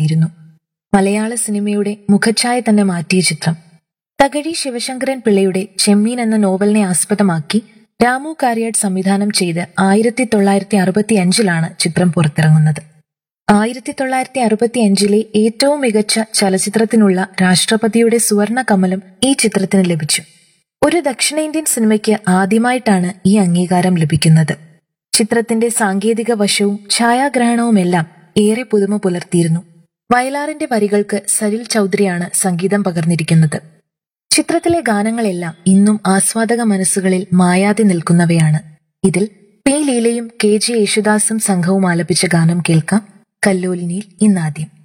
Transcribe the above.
ചിത്രമായിരുന്നു മലയാള സിനിമയുടെ മുഖഛായ തന്നെ മാറ്റിയ ചിത്രം തകഴി ശിവശങ്കരൻ പിള്ളയുടെ ചെമ്മീൻ എന്ന നോവലിനെ ആസ്പദമാക്കി രാമു കാര്യാട്ട് സംവിധാനം ചെയ്ത് ആയിരത്തി തൊള്ളായിരത്തി അറുപത്തി അഞ്ചിലാണ് ചിത്രം പുറത്തിറങ്ങുന്നത് ആയിരത്തി തൊള്ളായിരത്തി അറുപത്തി അഞ്ചിലെ ഏറ്റവും മികച്ച ചലച്ചിത്രത്തിനുള്ള രാഷ്ട്രപതിയുടെ സുവർണ കമലം ഈ ചിത്രത്തിന് ലഭിച്ചു ഒരു ദക്ഷിണേന്ത്യൻ സിനിമയ്ക്ക് ആദ്യമായിട്ടാണ് ഈ അംഗീകാരം ലഭിക്കുന്നത് ചിത്രത്തിന്റെ സാങ്കേതിക വശവും ഛായാഗ്രഹണവുമെല്ലാം ഏറെ പുതുമ പുലർത്തിയിരുന്നു വയലാറിന്റെ വരികൾക്ക് സലിൽ ചൗധരിയാണ് സംഗീതം പകർന്നിരിക്കുന്നത് ചിത്രത്തിലെ ഗാനങ്ങളെല്ലാം ഇന്നും ആസ്വാദക മനസ്സുകളിൽ മായാതെ നിൽക്കുന്നവയാണ് ഇതിൽ പി ലീലയും കെ ജെ യേശുദാസും സംഘവും ആലപിച്ച ഗാനം കേൾക്കാം കല്ലോലിനിയിൽ ഇന്നാദ്യം